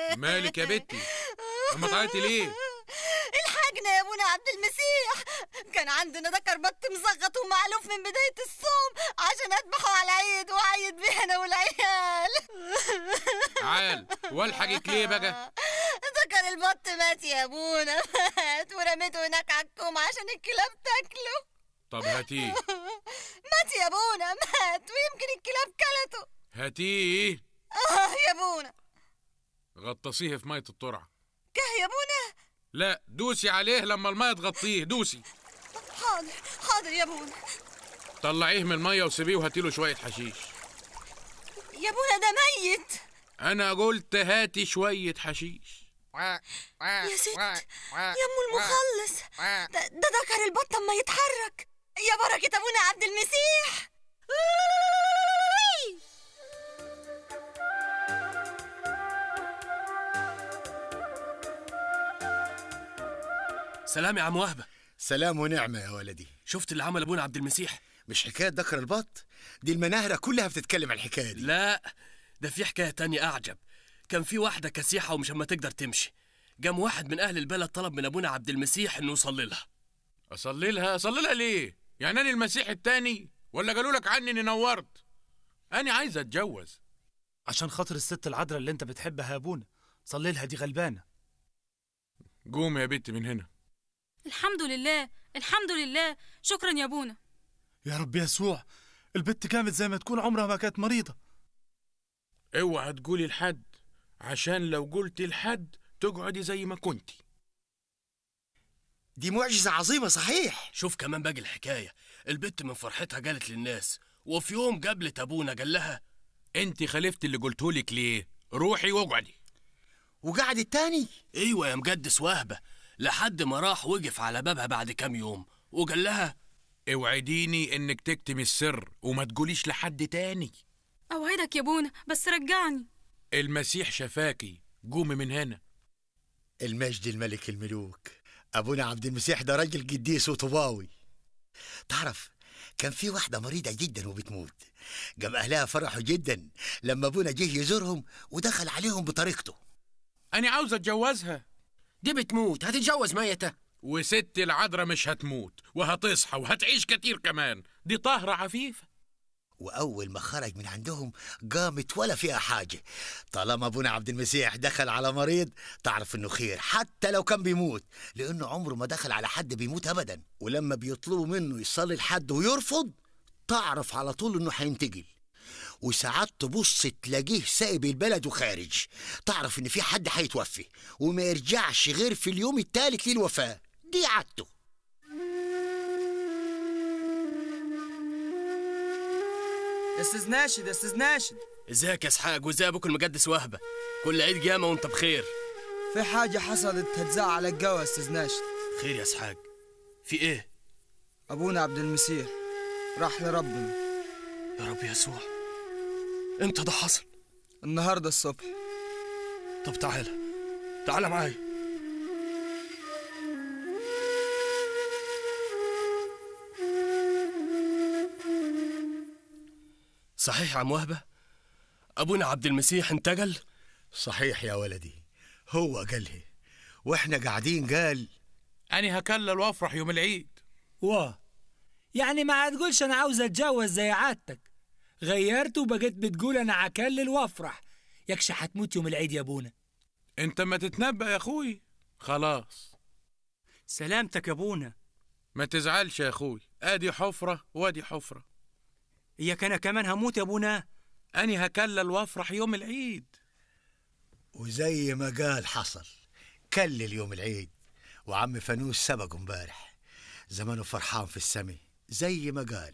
مالك يا بنتي اما تعيطي ليه الحقنا يا ابونا عبد المسيح كان عندنا ذكر بط مزغط ومعلوف من بداية الصوم عشان اذبحه على العيد واعيد بيه انا والعيال عال والحقك ليه بقى ذكر البط مات يا ابونا مات ورميته هناك على الكوم عشان الكلاب تاكله طب هاتيه مات يا ابونا مات ويمكن الكلاب كلته هاتيه اه يا ابونا غطسيه في ميه الترعه كه يا ابونا لا دوسي عليه لما الميه تغطيه دوسي حاضر حاضر يا ابونا طلعيه من الميه وسيبيه وهاتيله شويه حشيش يا ابونا ده ميت انا قلت هاتي شويه حشيش يا ست يا ام المخلص ده ده ذكر البط اما يتحرك يا بركة ابونا عبد المسيح سلام يا عم وهبه سلام ونعمة يا ولدي شفت اللي عمل ابونا عبد المسيح مش حكاية ذكر البط دي المناهرة كلها بتتكلم عن الحكاية دي لا ده في حكايه تانية اعجب كان في واحده كسيحه ومش اما تقدر تمشي قام واحد من اهل البلد طلب من ابونا عبد المسيح انه يصلي لها اصلي لها اصلي لها ليه يعني انا المسيح التاني ولا قالوا لك عني اني نورت انا عايز اتجوز عشان خاطر الست العذراء اللي انت بتحبها يا ابونا صلي لها دي غلبانه قوم يا بنت من هنا الحمد لله الحمد لله شكرا يا ابونا يا رب يسوع البت كانت زي ما تكون عمرها ما كانت مريضه اوعى تقولي لحد عشان لو قلت لحد تقعدي زي ما كنتي دي معجزة عظيمة صحيح شوف كمان باقي الحكايه البت من فرحتها قالت للناس وفي يوم قابلت ابونا قال لها انت خالفت اللي قلتهولك ليه روحي واقعدي وقعد التاني ايوه يا مقدس وهبه لحد ما راح وقف على بابها بعد كام يوم وقال لها اوعديني انك تكتمي السر وما تقوليش لحد تاني اوعدك يا ابونا بس رجعني المسيح شفاكي قومي من هنا المجد الملك الملوك أبونا عبد المسيح ده راجل قديس وطباوي تعرف كان في واحدة مريضة جدا وبتموت قام أهلها فرحوا جدا لما أبونا جه يزورهم ودخل عليهم بطريقته انا عاوز اتجوزها دي بتموت هتتجوز ميته وست العذراء مش هتموت وهتصحى وهتعيش كتير كمان دي طاهرة عفيفة وأول ما خرج من عندهم قامت ولا فيها حاجة طالما أبونا عبد المسيح دخل على مريض تعرف إنه خير حتى لو كان بيموت لأنه عمره ما دخل على حد بيموت أبدا ولما بيطلبوا منه يصلي لحد ويرفض تعرف على طول إنه هينتقل وساعات تبص تلاقيه سايب البلد وخارج تعرف إن في حد هيتوفي وما يرجعش غير في اليوم الثالث للوفاة دي عادته يا استاذ ناشد يا استاذ ناشد ازيك يا اسحاق وازاي ابوك المقدس وهبه كل عيد قيامه وانت بخير في حاجة حصلت هتزعل الجو يا استاذ ناشد خير يا اسحاق في ايه ابونا عبد المسيح راح لربنا يا رب يسوع امتى ده حصل النهاردة الصبح طب تعالى تعالى معايا صحيح يا عم وهبه ابونا عبد المسيح انتقل صحيح يا ولدي هو قالها واحنا قاعدين قال انا هكلل وافرح يوم العيد واه يعني ما هتقولش انا عاوز اتجوز زي عادتك غيرت وبقيت بتقول انا هكلل وافرح يكش هتموت يوم العيد يا ابونا انت ما تتنبأ يا اخوي خلاص سلامتك يا ابونا ما تزعلش يا اخوي ادي حفرة وادي حفرة اياك انا كمان هموت يا ابونا اني هكلل وافرح يوم العيد وزي ما قال حصل كلل يوم العيد وعم فانوس سبقه امبارح زمانه فرحان في السمي زي ما قال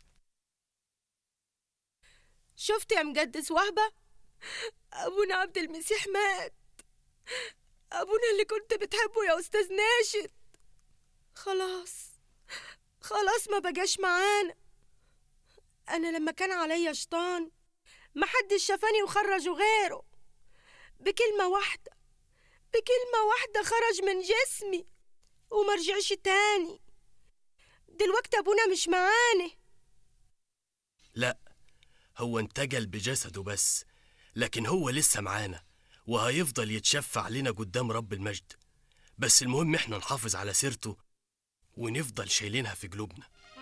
شفت يا مقدس وهبة أبونا عبد المسيح مات أبونا اللي كنت بتحبه يا أستاذ ناشد خلاص خلاص ما بقاش معانا أنا لما كان عليا شيطان محدش شافاني وخرجوا غيره بكلمة واحدة بكلمة واحدة خرج من جسمي ومرجعش تاني دلوقتي أبونا مش معانا لا هو انتقل بجسده بس لكن هو لسه معانا وهيفضل يتشفع لنا قدام رب المجد بس المهم احنا نحافظ على سيرته ونفضل شايلينها في قلوبنا